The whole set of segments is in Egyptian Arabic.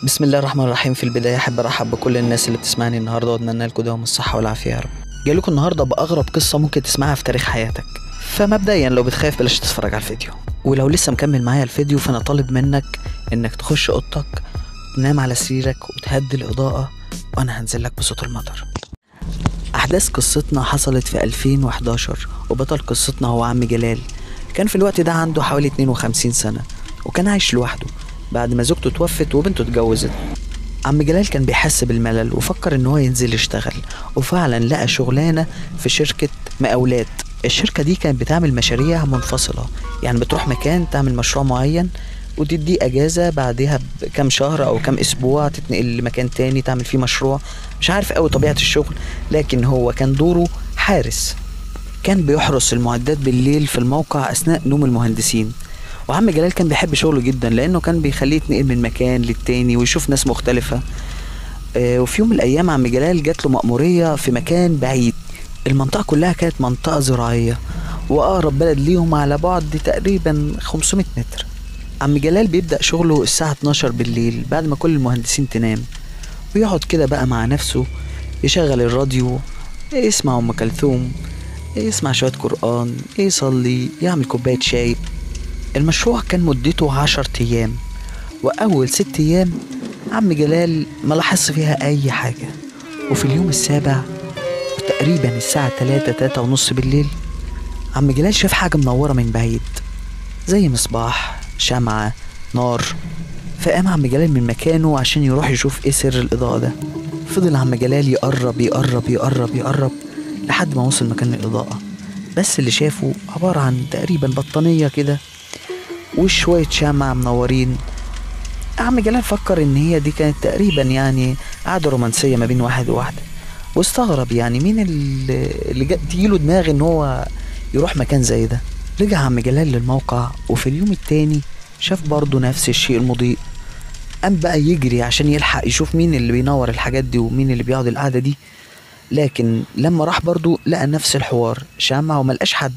بسم الله الرحمن الرحيم في البداية أحب أرحب بكل الناس اللي بتسمعني النهاردة وأتمنى لكم دوام الصحة والعافية يا رب جاي لكم النهاردة بأغرب قصة ممكن تسمعها في تاريخ حياتك فمبدئيا لو بتخاف بلاش تتفرج على الفيديو ولو لسه مكمل معايا الفيديو فأنا طالب منك إنك تخش أوضتك تنام على سريرك وتهدي الإضاءة وأنا هنزل لك بصوت المطر أحداث قصتنا حصلت في 2011 وبطل قصتنا هو عم جلال كان في الوقت ده عنده حوالي 52 سنة وكان عايش لوحده بعد ما زوجته توفت وبنته اتجوزت عم جلال كان بيحس بالملل وفكر ان هو ينزل يشتغل وفعلا لقى شغلانة في شركة مقاولات الشركة دي كانت بتعمل مشاريع منفصلة يعني بتروح مكان تعمل مشروع معين وتدي اجازة بعدها بكام شهر او كام اسبوع تتنقل لمكان تاني تعمل فيه مشروع مش عارف قوي طبيعة الشغل لكن هو كان دوره حارس كان بيحرس المعدات بالليل في الموقع اثناء نوم المهندسين وعم جلال كان بيحب شغله جدا لانه كان بيخليه يتنقل من مكان للتاني ويشوف ناس مختلفة آه، وفي يوم من الايام عم جلال جات له مأمورية في مكان بعيد المنطقة كلها كانت منطقة زراعية واقرب بلد ليهم على بعد تقريبا 500 متر عم جلال بيبدأ شغله الساعة 12 بالليل بعد ما كل المهندسين تنام ويقعد كده بقى مع نفسه يشغل الراديو يسمع أم كلثوم يسمع شوية قرآن يصلي يعمل كوباية شاي المشروع كان مدته عشر أيام وأول ست أيام عم جلال ما لاحظش فيها أي حاجة وفي اليوم السابع تقريبا الساعة تلاتة تلاتة ونص بالليل عم جلال شاف حاجة منورة من بعيد زي مصباح شمعة نار فقام عم جلال من مكانه عشان يروح يشوف ايه سر الإضاءة ده فضل عم جلال يقرب يقرب يقرب يقرب لحد ما وصل مكان الإضاءة بس اللي شافه عبارة عن تقريبا بطانية كده وشوية شمع منورين عم جلال فكر ان هي دي كانت تقريبا يعني قعدة رومانسية ما بين واحد وواحدة واستغرب يعني مين اللي اللي جا- تجيله دماغ ان هو يروح مكان زي ده رجع عم جلال للموقع وفي اليوم التاني شاف برضه نفس الشيء المضيء قام بقى يجري عشان يلحق يشوف مين اللي بينور الحاجات دي ومين اللي بيقعد القعدة دي لكن لما راح برضه لقى نفس الحوار شمع وملقاش حد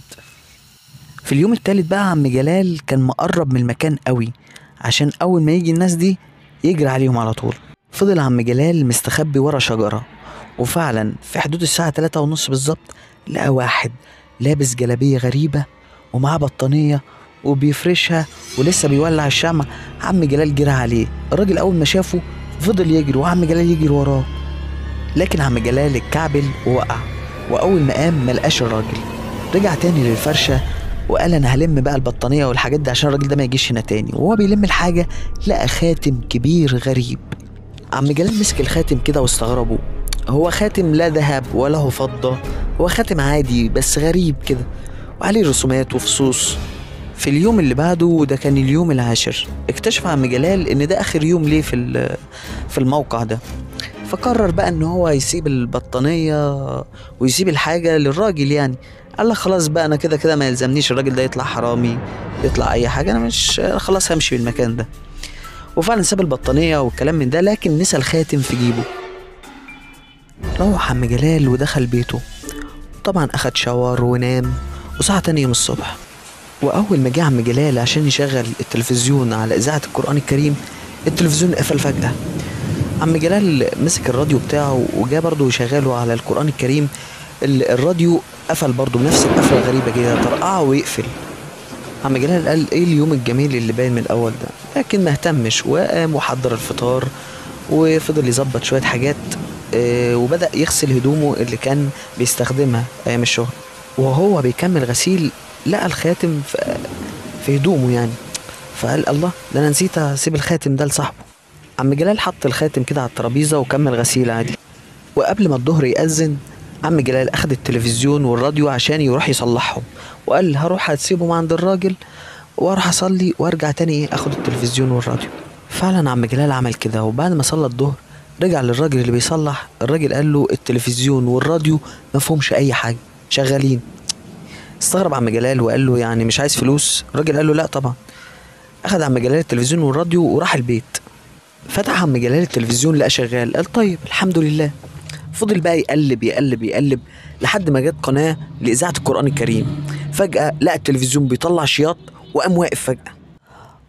في اليوم التالت بقى عم جلال كان مقرب من المكان قوي عشان أول ما يجي الناس دي يجري عليهم على طول فضل عم جلال مستخبي ورا شجرة وفعلا في حدود الساعة تلاتة ونص بالظبط لقى واحد لابس جلابية غريبة ومعاه بطانية وبيفرشها ولسه بيولع الشمع عم جلال جرى عليه الراجل أول ما شافه فضل يجري وعم جلال يجري وراه لكن عم جلال اتكعبل ووقع وأول ما قام ملقاش الراجل رجع تاني للفرشة وقال انا هلم بقى البطانيه والحاجات دي عشان الراجل ده ما يجيش هنا تاني وهو بيلم الحاجه لقى خاتم كبير غريب عم جلال مسك الخاتم كده واستغربه هو خاتم لا ذهب ولا هو فضه هو خاتم عادي بس غريب كده وعليه رسومات وفصوص في اليوم اللي بعده وده كان اليوم العاشر اكتشف عم جلال ان ده اخر يوم ليه في ال- في الموقع ده فقرر بقى ان هو يسيب البطانيه ويسيب الحاجه للراجل يعني قال لك خلاص بقى انا كده كده ما يلزمنيش الراجل ده يطلع حرامي يطلع اي حاجه انا مش خلاص همشي من المكان ده وفعلا ساب البطانيه والكلام من ده لكن نسى الخاتم في جيبه روح عم جلال ودخل بيته طبعا اخد شاور ونام وصحى تاني يوم الصبح واول ما جه عم جلال عشان يشغل التلفزيون على اذاعه القران الكريم التلفزيون قفل فجاه عم جلال مسك الراديو بتاعه وجا برضه يشغله على القرآن الكريم ال- الراديو قفل برضه بنفس القفلة الغريبة كده طرقعه ويقفل عم جلال قال ايه اليوم الجميل اللي باين من الأول ده لكن ما اهتمش وقام وحضر الفطار وفضل يظبط شوية حاجات آه، وبدأ يغسل هدومه اللي كان بيستخدمها أيام الشغل وهو بيكمل غسيل لقى الخاتم في, في هدومه يعني فقال الله ده أنا نسيت أسيب الخاتم ده لصاحبه عم جلال حط الخاتم كده على الترابيزة وكمل غسيل عادي وقبل ما الظهر يأذن عم جلال أخد التلفزيون والراديو عشان يروح يصلحهم وقال هروح هتسيبهم عند الراجل واروح اصلي وارجع تاني ايه اخد التلفزيون والراديو فعلا عم جلال عمل كده وبعد ما صلى الظهر رجع للراجل اللي بيصلح الراجل قال له التلفزيون والراديو ما فيهمش اي حاجه شغالين استغرب عم جلال وقال له يعني مش عايز فلوس الراجل قال له لا طبعا اخد عم جلال التلفزيون والراديو وراح البيت فتح عم جلال التلفزيون لقى شغال قال طيب الحمد لله فضل بقى يقلب يقلب يقلب لحد ما جت قناة لإذاعة القرآن الكريم فجأة لقى التلفزيون بيطلع شياط وقام واقف فجأة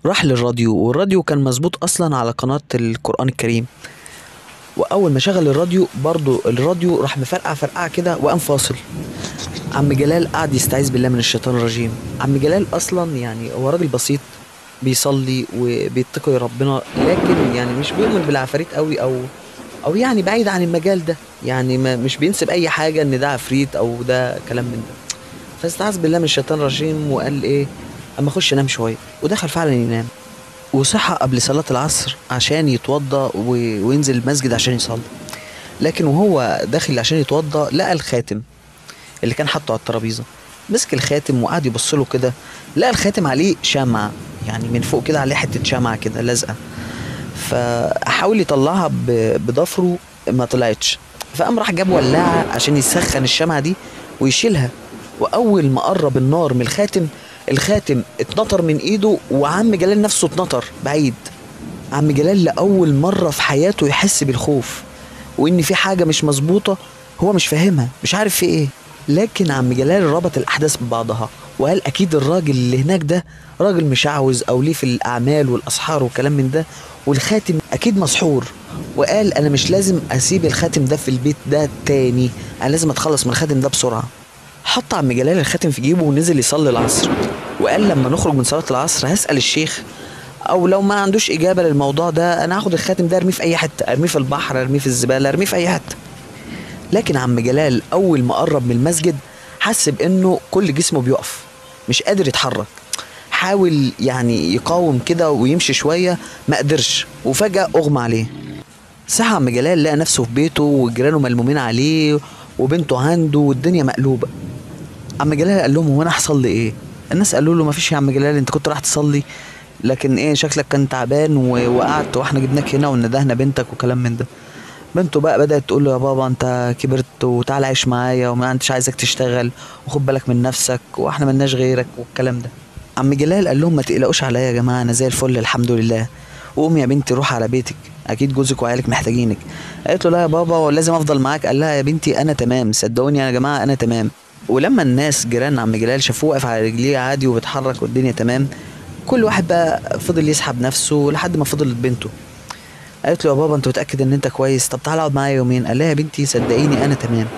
راح للراديو والراديو كان مظبوط اصلا على قناه القران الكريم واول ما شغل الراديو برضو الراديو راح مفرقع فرقعه كده وقام فاصل عم جلال قعد يستعيذ بالله من الشيطان الرجيم عم جلال اصلا يعني هو راجل بسيط بيصلي وبيتقي ربنا لكن يعني مش بيؤمن بالعفاريت قوي او او يعني بعيد عن المجال ده يعني ما مش بينسب اي حاجه ان ده عفريت او ده كلام من ده فاستعاذ بالله من الشيطان الرجيم وقال ايه اما اخش انام شويه ودخل فعلا ينام وصحى قبل صلاة العصر عشان يتوضى و... وينزل المسجد عشان يصلي لكن وهو داخل عشان يتوضى لقى الخاتم اللي كان حاطه على الترابيزه مسك الخاتم وقعد يبص له كده لقى الخاتم عليه شمعة يعني من فوق كده عليه حتة شمعة كده لازقة فحاول يطلعها ب- بضفره ما طلعتش فقام راح جاب ولاعة عشان يسخن الشمعة دي ويشيلها وأول ما قرب النار من الخاتم الخاتم اتنطر من ايده وعم جلال نفسه اتنطر بعيد عم جلال لأول مرة في حياته يحس بالخوف وإن في حاجة مش مظبوطة هو مش فاهمها مش عارف في إيه لكن عم جلال ربط الأحداث ببعضها وقال أكيد الراجل اللي هناك ده راجل مشعوذ أو ليه في الأعمال والأسحار وكلام من ده والخاتم أكيد مسحور وقال أنا مش لازم أسيب الخاتم ده في البيت ده تاني أنا لازم أتخلص من الخاتم ده بسرعة حط عم جلال الخاتم في جيبه ونزل يصلي العصر وقال لما نخرج من صلاة العصر هسأل الشيخ او لو ما عندوش اجابه للموضوع ده انا هاخد الخاتم ده ارميه في اي حته ارميه في البحر ارميه في الزباله ارميه في اي حته لكن عم جلال اول ما قرب من المسجد حس بانه كل جسمه بيقف مش قادر يتحرك حاول يعني يقاوم كده ويمشي شويه ما قدرش وفجاه اغمى عليه صحى عم جلال لقى نفسه في بيته وجيرانه ملمومين عليه وبنته عنده والدنيا مقلوبه عم جلال قال لهم هو انا هحصل لي ايه الناس قالوا له ما فيش يا عم جلال انت كنت رايح تصلي لكن ايه شكلك كان تعبان و- وقعدت واحنا جبناك هنا وندهنا بنتك وكلام من ده بنته بقى بدأت تقول له يا بابا انت كبرت وتعال عيش معايا وما انتش عايزك تشتغل وخد بالك من نفسك واحنا ملناش غيرك والكلام ده عم جلال قال لهم ما تقلقوش عليا يا جماعه انا زي الفل الحمد لله وقومي يا بنتي روح على بيتك اكيد جوزك وعيالك محتاجينك قالت له لا يا بابا ولازم افضل معاك قال لها يا بنتي انا تمام صدقوني يا جماعه انا تمام ولما الناس جيران عم جلال شافوه واقف على رجليه عادي وبيتحرك والدنيا تمام كل واحد بقى فضل يسحب نفسه لحد ما فضلت بنته قالت له يا بابا انت متاكد ان انت كويس طب تعالى اقعد معايا يومين قال لها يا بنتي صدقيني انا تمام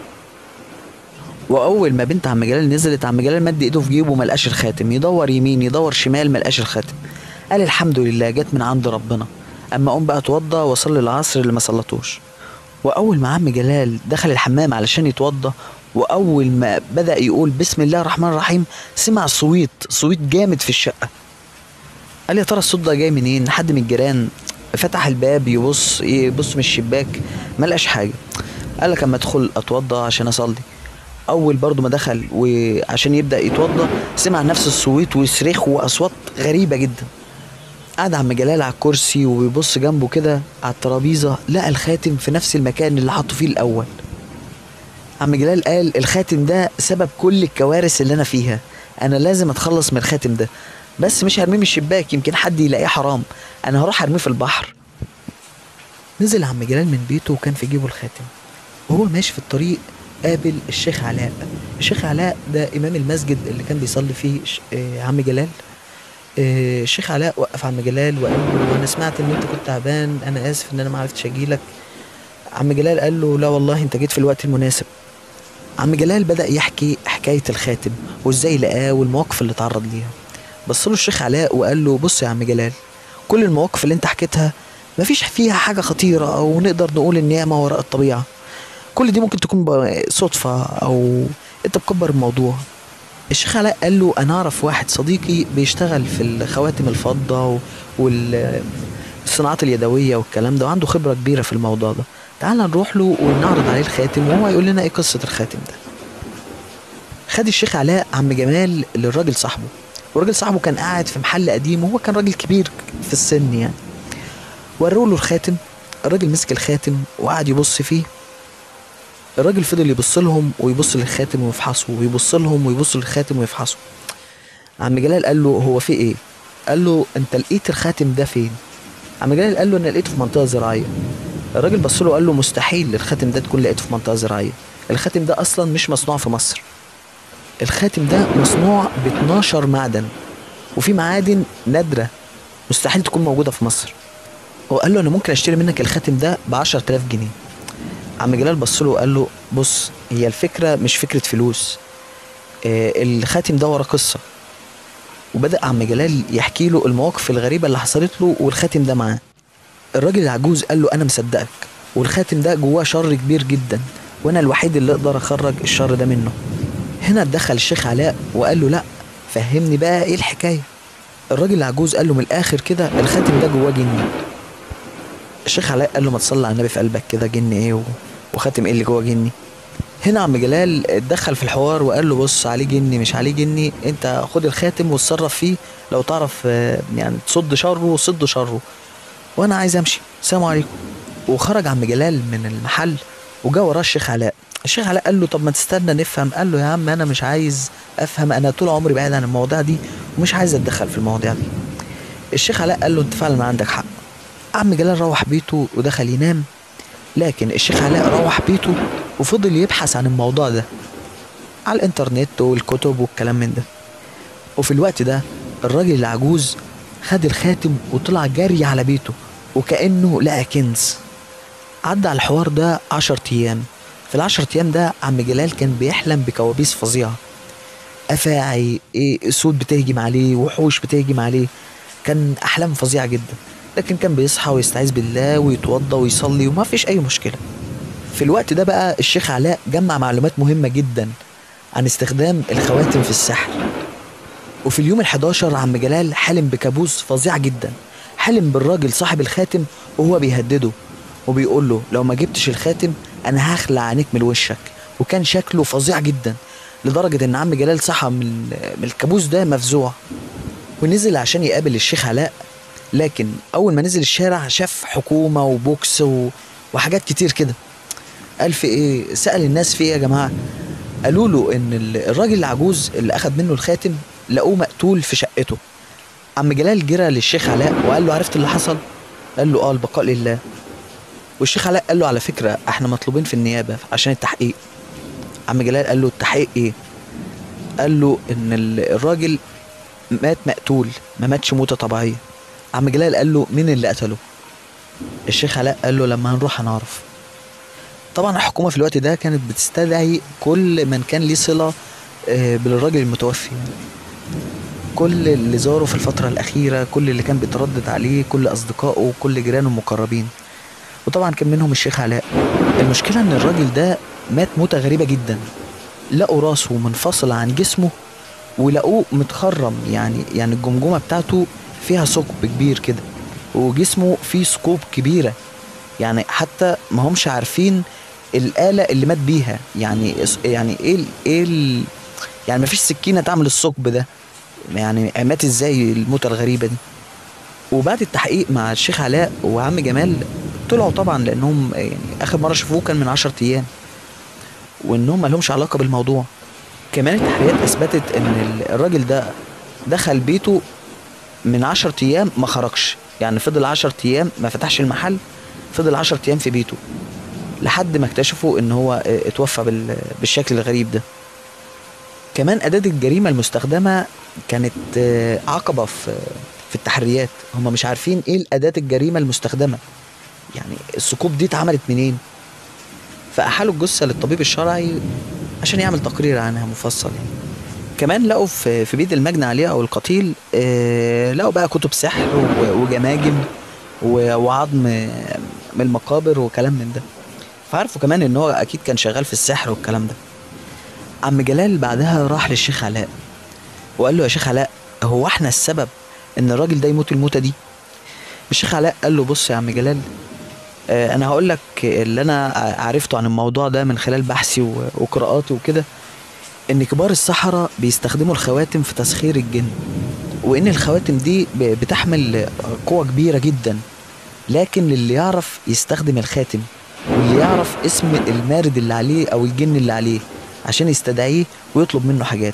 واول ما بنت عم جلال نزلت عم جلال مد ايده في جيبه ما لقاش الخاتم يدور يمين يدور شمال ما لقاش الخاتم قال الحمد لله جت من عند ربنا اما اقوم بقى اتوضى واصلي العصر اللي ما صلتوش واول ما عم جلال دخل الحمام علشان يتوضى واول ما بدا يقول بسم الله الرحمن الرحيم سمع صويت صويت جامد في الشقه قال يا ترى الصوت ده جاي منين حد من الجيران فتح الباب يبص يبص من الشباك ما لقاش حاجه قال لك اما ادخل اتوضى عشان اصلي اول برضو ما دخل وعشان يبدا يتوضى سمع نفس الصويت وصريخ واصوات غريبه جدا قعد عم جلال على الكرسي وبيبص جنبه كده على الترابيزه لقى الخاتم في نفس المكان اللي حطه فيه الاول عم جلال قال الخاتم ده سبب كل الكوارث اللي انا فيها انا لازم اتخلص من الخاتم ده بس مش هرميه من الشباك يمكن حد يلاقيه حرام انا هروح ارميه في البحر نزل عم جلال من بيته وكان في جيبه الخاتم وهو ماشي في الطريق قابل الشيخ علاء الشيخ علاء ده امام المسجد اللي كان بيصلي فيه ش- آه، عم جلال آه، الشيخ علاء وقف عم جلال وقال له انا سمعت ان انت كنت تعبان انا اسف ان انا ما عرفتش اجيلك عم جلال قال له لا والله انت جيت في الوقت المناسب عم جلال بدأ يحكي حكاية الخاتم وازاي لقاه والمواقف اللي اتعرض ليها بص له الشيخ علاء وقال له بص يا عم جلال كل المواقف اللي انت حكيتها مفيش فيها حاجة خطيرة او نقدر نقول ان هي ما وراء الطبيعة كل دي ممكن تكون ب- صدفة او انت مكبر الموضوع الشيخ علاء قال له انا اعرف واحد صديقي بيشتغل في الخواتم الفضة والصناعات اليدوية والكلام ده وعنده خبرة كبيرة في الموضوع ده تعال نروح له ونعرض عليه الخاتم وهو يقول لنا ايه قصة الخاتم ده خد الشيخ علاء عم جمال للراجل صاحبه والراجل صاحبه كان قاعد في محل قديم وهو كان راجل كبير في السن يعني وروا له الخاتم الراجل مسك الخاتم وقعد يبص فيه الراجل فضل يبص لهم ويبص للخاتم ويفحصه ويبص لهم ويبص للخاتم ويفحصه عم جلال قال له هو في ايه قال له انت لقيت الخاتم ده فين عم جلال قال له انا لقيته في منطقه زراعيه الراجل بص له قال له مستحيل الخاتم ده تكون لقيته في منطقه زراعيه الخاتم ده اصلا مش مصنوع في مصر الخاتم ده مصنوع ب 12 معدن وفي معادن نادره مستحيل تكون موجوده في مصر هو قال له انا ممكن اشتري منك الخاتم ده ب 10000 جنيه عم جلال بص له وقال له بص هي الفكره مش فكره فلوس آه الخاتم ده ورا قصه وبدا عم جلال يحكي له المواقف الغريبه اللي حصلت له والخاتم ده معاه الراجل العجوز قال له انا مصدقك والخاتم ده جواه شر كبير جدا وانا الوحيد اللي اقدر اخرج الشر ده منه هنا اتدخل الشيخ علاء وقال له لا فهمني بقى ايه الحكايه الراجل العجوز قال له من الاخر كده الخاتم ده جواه جني الشيخ علاء قال له ما تصلي على النبي في قلبك كده جن ايه و- وخاتم ايه اللي جوه جني هنا عم جلال اتدخل في الحوار وقال له بص عليه جني مش عليه جني انت خد الخاتم واتصرف فيه لو تعرف آه، يعني تصد شره صد شره وانا عايز امشي السلام عليكم وخرج عم جلال من المحل وجا وراه الشيخ علاء الشيخ علاء قال له طب ما تستنى نفهم قال له يا عم انا مش عايز افهم انا طول عمري بعيد عن المواضيع دي ومش عايز اتدخل في المواضيع دي الشيخ علاء قال له انت فعلا عندك حق عم جلال روح بيته ودخل ينام لكن الشيخ علاء روح بيته وفضل يبحث عن الموضوع ده على الانترنت والكتب والكلام من ده وفي الوقت ده الراجل العجوز خد الخاتم وطلع جري على بيته وكأنه لقى كنز عدى على الحوار ده عشر أيام في العشر أيام ده عم جلال كان بيحلم بكوابيس فظيعة أفاعي إيه سود بتهجم عليه وحوش بتهجم عليه كان أحلام فظيعة جدا لكن كان بيصحى ويستعيذ بالله ويتوضى ويصلي وما فيش أي مشكلة في الوقت ده بقى الشيخ علاء جمع معلومات مهمة جدا عن استخدام الخواتم في السحر وفي اليوم ال11 عم جلال حلم بكابوس فظيع جدا حلم بالراجل صاحب الخاتم وهو بيهدده وبيقول له لو ما جبتش الخاتم انا هخلع عينيك من وشك وكان شكله فظيع جدا لدرجة ان عم جلال صحى من من الكابوس ده مفزوع ونزل عشان يقابل الشيخ علاء لكن اول ما نزل الشارع شاف حكومة وبوكس و... وحاجات كتير كده قال في ايه سأل الناس في ايه يا جماعة قالوا له ان ال- الراجل العجوز اللي اخد منه الخاتم لقوه مقتول في شقته عم جلال جرى للشيخ علاء وقال له عرفت اللي حصل قال له اه البقاء لله والشيخ علاء قال له على فكرة احنا مطلوبين في النيابة عشان التحقيق عم جلال قال له التحقيق ايه قال له ان ال- الراجل مات مقتول ما ماتش موتة طبيعية عم جلال قال له مين اللي قتله الشيخ علاء قال له لما هنروح هنعرف طبعا الحكومة في الوقت ده كانت بتستدعي كل من كان ليه صلة آه، بالراجل المتوفي يعني. كل اللي زاره في الفترة الأخيرة كل اللي كان بيتردد عليه كل أصدقائه كل جيرانه المقربين وطبعا كان منهم الشيخ علاء المشكلة إن الراجل ده مات موتة غريبة جدا لقوا راسه منفصلة عن جسمه ولقوه متخرم يعني يعني الجمجمة بتاعته فيها ثقب كبير كده وجسمه فيه ثقوب كبيرة يعني حتى ما همش عارفين الآلة اللي مات بيها يعني يعني ايه ال- ايه ال- يعني ما فيش سكينة تعمل الثقب ده يعني مات ازاي الموتة الغريبة دي وبعد التحقيق مع الشيخ علاء وعم جمال طلعوا طبعا لانهم يعني اخر مرة شافوه كان من عشرة ايام وانهم ما لهمش علاقة بالموضوع كمان التحقيقات اثبتت ان ال- الراجل ده دخل بيته من عشرة ايام ما خرجش يعني فضل عشرة ايام ما فتحش المحل فضل عشرة ايام في بيته لحد ما اكتشفوا ان هو اه، اتوفى بال- بالشكل الغريب ده كمان أداة الجريمة المستخدمة كانت آه، عقبة في في التحريات هم مش عارفين ايه الأداة الجريمة المستخدمة يعني الثقوب دي اتعملت منين فأحالوا الجثة للطبيب الشرعي عشان يعمل تقرير عنها مفصل يعني كمان لقوا في في بيت المجني عليه او القتيل آه، لقوا بقى كتب سحر و- وجماجم و- وعظم من المقابر وكلام من ده فعرفوا كمان ان هو اكيد كان شغال في السحر والكلام ده عم جلال بعدها راح للشيخ علاء وقال له يا شيخ علاء هو احنا السبب ان الراجل ده يموت الموتة دي الشيخ علاء قال له بص يا عم جلال آه، انا هقول لك اللي انا عرفته عن الموضوع ده من خلال بحثي و- وقراءاتي وكده ان كبار السحرة بيستخدموا الخواتم في تسخير الجن وان الخواتم دي ب- بتحمل قوة كبيرة جدا لكن للي يعرف يستخدم الخاتم واللي يعرف اسم المارد اللي عليه او الجن اللي عليه عشان يستدعيه ويطلب منه حاجات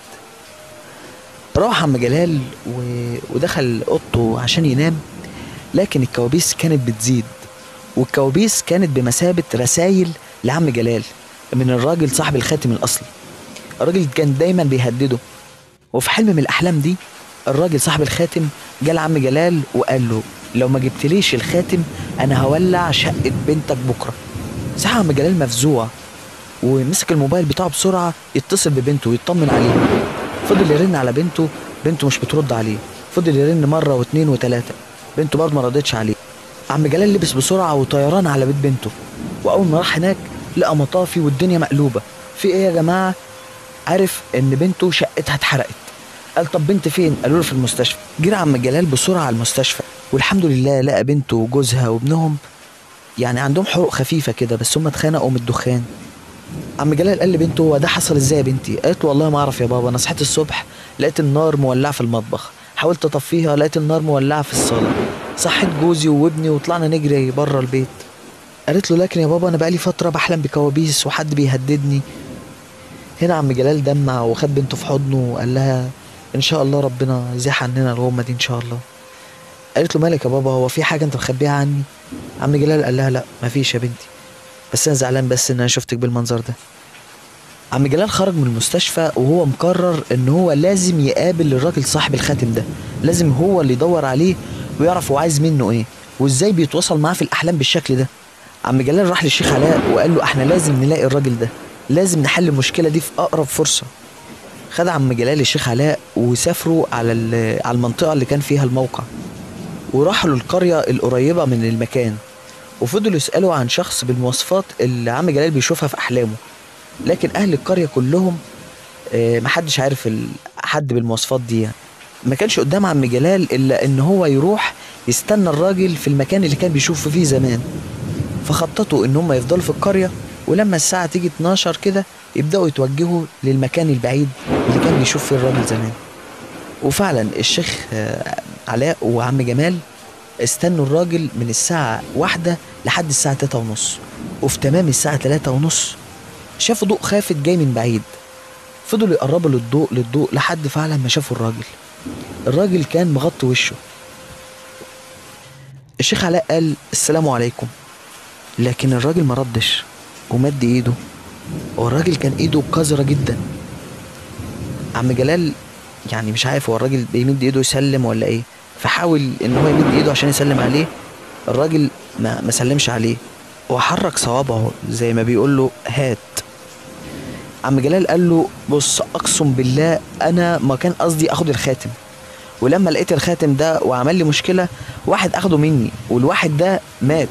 راح عم جلال و... ودخل اوضته عشان ينام لكن الكوابيس كانت بتزيد والكوابيس كانت بمثابة رسايل لعم جلال من الراجل صاحب الخاتم الأصلي الراجل كان دايما بيهدده وفي حلم من الأحلام دي الراجل صاحب الخاتم جه لعم جلال وقال له لو ما جبتليش الخاتم انا هولع شقه بنتك بكره صح عم جلال مفزوع ومسك الموبايل بتاعه بسرعه يتصل ببنته ويطمن عليها فضل يرن على بنته بنته مش بترد عليه فضل يرن مره واتنين وتلاته بنته برضه ما ردتش عليه عم جلال لبس بسرعه وطيران على بيت بنته واول ما راح هناك لقى مطافي والدنيا مقلوبه في ايه يا جماعه عرف ان بنته شقتها اتحرقت قال طب بنت فين قالوا له في المستشفى جرى عم جلال بسرعه على المستشفى والحمد لله لقى بنته وجوزها وابنهم يعني عندهم حروق خفيفه كده بس هم اتخانقوا من الدخان عم جلال قال لبنته هو ده حصل ازاي يا بنتي قالت له والله ما اعرف يا بابا انا صحيت الصبح لقيت النار مولعه في المطبخ حاولت اطفيها لقيت النار مولعه في الصاله صحيت جوزي وابني وطلعنا نجري بره البيت قالت له لكن يا بابا انا بقالي فتره بحلم بكوابيس وحد بيهددني هنا عم جلال دمع وخد بنته في حضنه وقال لها ان شاء الله ربنا يزيح عننا الغمه دي ان شاء الله قالت له مالك يا بابا هو في حاجه انت مخبيها عني عم جلال قال لها لا مفيش يا بنتي بس انا زعلان بس ان انا شفتك بالمنظر ده عم جلال خرج من المستشفى وهو مقرر ان هو لازم يقابل الراجل صاحب الخاتم ده لازم هو اللي يدور عليه ويعرف هو عايز منه ايه وازاي بيتواصل معاه في الاحلام بالشكل ده عم جلال راح للشيخ علاء وقال له احنا لازم نلاقي الراجل ده لازم نحل المشكله دي في اقرب فرصه خد عم جلال الشيخ علاء وسافروا على ال- على المنطقه اللي كان فيها الموقع وراحوا للقريه القريبه من المكان وفضلوا يسالوا عن شخص بالمواصفات اللي عم جلال بيشوفها في احلامه لكن اهل القريه كلهم آه، محدش عارف ال- حد بالمواصفات دي يعني. ما كانش قدام عم جلال الا ان هو يروح يستنى الراجل في المكان اللي كان بيشوفه فيه زمان فخططوا ان هم يفضلوا في القريه ولما الساعه تيجي 12 كده يبداوا يتوجهوا للمكان البعيد اللي كان بيشوف فيه الراجل زمان وفعلا الشيخ آه، علاء وعم جمال استنوا الراجل من الساعة واحدة لحد الساعة تلاتة ونص وفي تمام الساعة تلاتة ونص شافوا ضوء خافت جاي من بعيد فضلوا يقربوا للضوء للضوء لحد فعلا ما شافوا الراجل الراجل كان مغطي وشه الشيخ علاء قال السلام عليكم لكن الراجل ما ردش ومد ايده والراجل كان ايده قذرة جدا عم جلال يعني مش عارف هو الراجل بيمد ايده يسلم ولا ايه فحاول ان هو يمد ايده عشان يسلم عليه الراجل ما ما سلمش عليه وحرك صوابعه زي ما بيقول له هات عم جلال قال له بص اقسم بالله انا ما كان قصدي اخد الخاتم ولما لقيت الخاتم ده وعمل لي مشكله واحد اخده مني والواحد ده مات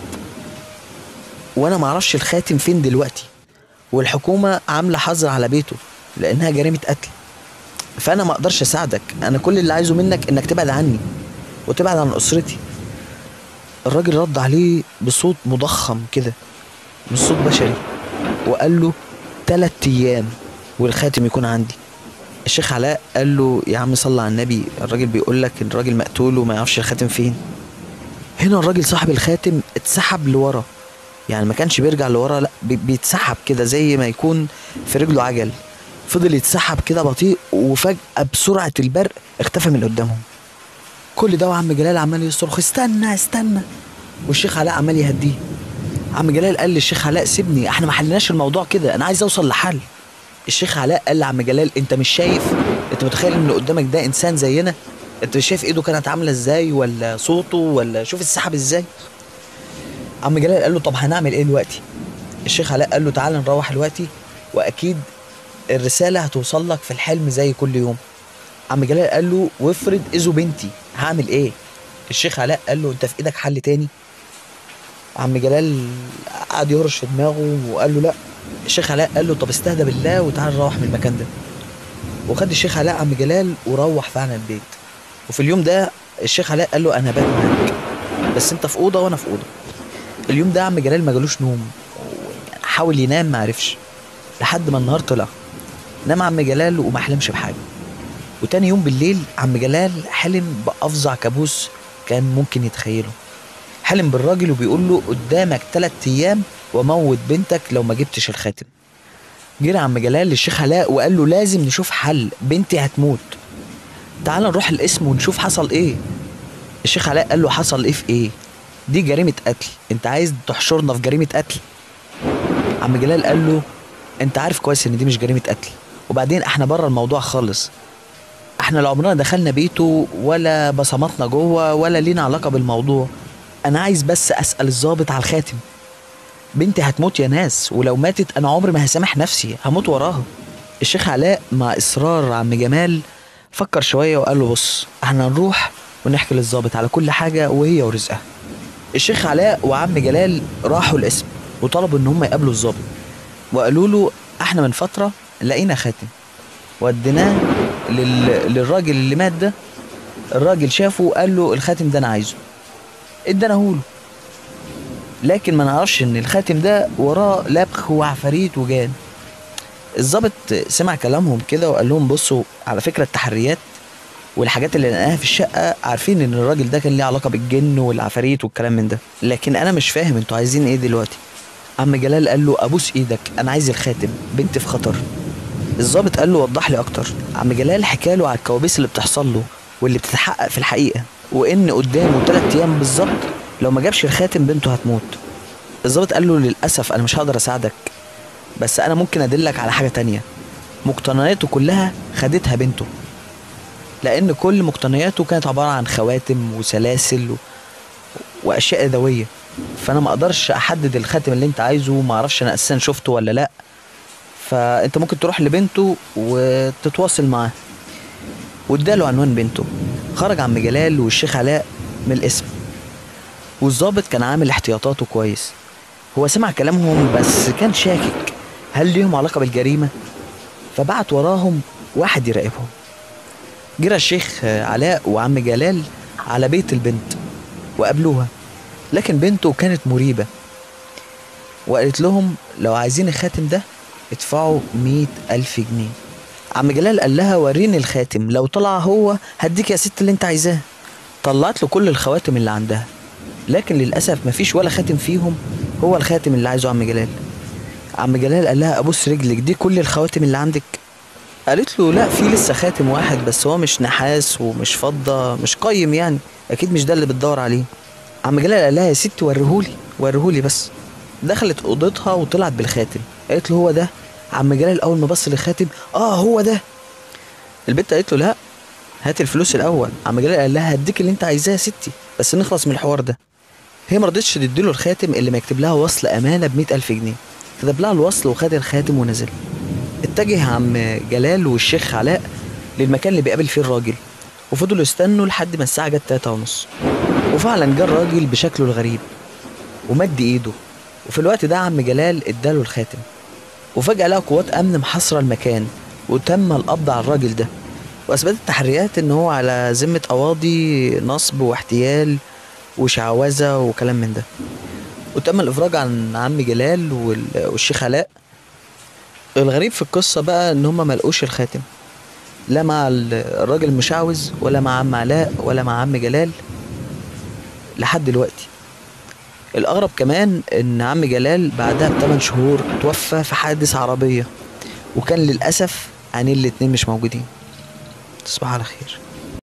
وانا ما اعرفش الخاتم فين دلوقتي والحكومه عامله حظر على بيته لانها جريمه قتل فانا ما اقدرش اساعدك انا كل اللي عايزه منك انك تبعد عني وتبعد عن اسرتي الراجل رد عليه بصوت مضخم كده مش صوت بشري وقال له تلات ايام والخاتم يكون عندي الشيخ علاء قال له يا عم صلى على النبي الراجل بيقول لك ان الراجل مقتول وما يعرفش الخاتم فين هنا الراجل صاحب الخاتم اتسحب لورا يعني ما كانش بيرجع لورا لا بي- بيتسحب كده زي ما يكون في رجله عجل فضل يتسحب كده بطيء وفجأة بسرعة البرق اختفى من قدامهم كل ده وعم جلال عمال يصرخ استنى استنى والشيخ علاء عمال يهديه عم جلال قال للشيخ علاء سيبني احنا ما حلناش الموضوع كده انا عايز اوصل لحل الشيخ علاء قال لعم جلال انت مش شايف انت متخيل ان اللي قدامك ده انسان زينا انت مش شايف ايده كانت عامله ازاي ولا صوته ولا شوف السحب ازاي عم جلال قال له طب هنعمل ايه دلوقتي الشيخ علاء قال له تعالى نروح دلوقتي واكيد الرساله هتوصل لك في الحلم زي كل يوم عم جلال قال له وافرض اذوا بنتي هعمل ايه الشيخ علاء قال له انت في ايدك حل تاني عم جلال قعد يهرش في دماغه وقال له لا الشيخ علاء قال له طب استهدى بالله وتعال نروح من المكان ده وخد الشيخ علاء عم جلال وروح فعلا البيت وفي اليوم ده الشيخ علاء قال له انا بات معاك بس انت في اوضه وانا في اوضه اليوم ده عم جلال ما جالوش نوم حاول ينام ما عرفش لحد ما النهار طلع نام عم جلال وما حلمش بحاجه وتاني يوم بالليل عم جلال حلم بافظع كابوس كان ممكن يتخيله حلم بالراجل وبيقول له قدامك تلات ايام وموت بنتك لو ما جبتش الخاتم جري عم جلال للشيخ علاء وقال له لازم نشوف حل بنتي هتموت تعال نروح القسم ونشوف حصل ايه الشيخ علاء قال له حصل ايه في ايه دي جريمة قتل انت عايز تحشرنا في جريمة قتل عم جلال قال له انت عارف كويس ان دي مش جريمة قتل وبعدين احنا بره الموضوع خالص احنا لا عمرنا دخلنا بيته ولا بصمتنا جوه ولا لينا علاقه بالموضوع انا عايز بس اسال الضابط على الخاتم بنتي هتموت يا ناس ولو ماتت انا عمري ما هسامح نفسي هموت وراها الشيخ علاء مع اصرار عم جمال فكر شويه وقال له بص احنا هنروح ونحكي للضابط على كل حاجه وهي ورزقها الشيخ علاء وعم جلال راحوا القسم وطلبوا ان هم يقابلوا الضابط وقالوا له احنا من فتره لقينا خاتم وديناه لل... للراجل اللي مات ده الراجل شافه وقال له الخاتم ده انا عايزه اداناهوله لكن ما نعرفش ان الخاتم ده وراه لبخ وعفاريت وجان الضابط سمع كلامهم كده وقال لهم بصوا على فكره التحريات والحاجات اللي لقيناها في الشقه عارفين ان الراجل ده كان ليه علاقه بالجن والعفاريت والكلام من ده لكن انا مش فاهم انتوا عايزين ايه دلوقتي عم جلال قال له ابوس ايدك انا عايز الخاتم بنتي في خطر الضابط قال له وضح لي اكتر عم جلال حكى له على الكوابيس اللي بتحصل له واللي بتتحقق في الحقيقه وان قدامه ثلاث ايام بالظبط لو ما جابش الخاتم بنته هتموت الضابط قال له للاسف انا مش هقدر اساعدك بس انا ممكن ادلك على حاجه تانية مقتنياته كلها خدتها بنته لان كل مقتنياته كانت عباره عن خواتم وسلاسل و... واشياء يدويه فانا ما اقدرش احدد الخاتم اللي انت عايزه ما اعرفش انا اساسا شفته ولا لا فانت ممكن تروح لبنته وتتواصل معاه واداله عنوان بنته خرج عم جلال والشيخ علاء من الاسم والظابط كان عامل احتياطاته كويس هو سمع كلامهم بس كان شاكك هل ليهم علاقة بالجريمة فبعت وراهم واحد يراقبهم جرى الشيخ علاء وعم جلال على بيت البنت وقابلوها لكن بنته كانت مريبة وقالت لهم لو عايزين الخاتم ده ادفعوا مية ألف جنيه عم جلال قال لها وريني الخاتم لو طلع هو هديك يا ست اللي انت عايزاه طلعت له كل الخواتم اللي عندها لكن للأسف مفيش ولا خاتم فيهم هو الخاتم اللي عايزه عم جلال عم جلال قال لها ابوس رجلك دي كل الخواتم اللي عندك قالت له لا في لسه خاتم واحد بس هو مش نحاس ومش فضة مش قيم يعني اكيد مش ده اللي بتدور عليه عم جلال قال لها يا ستي وريهولي وريهولي بس دخلت اوضتها وطلعت بالخاتم قالت له هو ده عم جلال اول ما بص للخاتم اه هو ده البنت قالت له لا هات الفلوس الاول عم جلال قال لها هديك اللي انت عايزاه يا ستي بس نخلص من الحوار ده هي ما رضتش تديله الخاتم اللي مكتوب لها وصل امانه ب ألف جنيه كتب لها الوصل وخد الخاتم ونزل اتجه عم جلال والشيخ علاء للمكان اللي بيقابل فيه الراجل وفضلوا يستنوا لحد ما الساعة جت تلاتة ونص وفعلا جه الراجل بشكله الغريب ومد ايده وفي الوقت ده عم جلال اداله الخاتم وفجأة لقى قوات أمن محاصرة المكان وتم القبض على الراجل ده وأثبتت التحريات إن هو على ذمة قواضي نصب واحتيال وشعوذة وكلام من ده وتم الإفراج عن عم جلال وال- والشيخ علاء الغريب في القصة بقى إن هما ملقوش الخاتم لا مع ال- الراجل المشعوذ ولا مع عم علاء ولا مع عم جلال لحد دلوقتي الأغرب كمان إن عم جلال بعدها بثمان شهور توفى في حادث عربية وكان للأسف عينين الاتنين مش موجودين تصبح على خير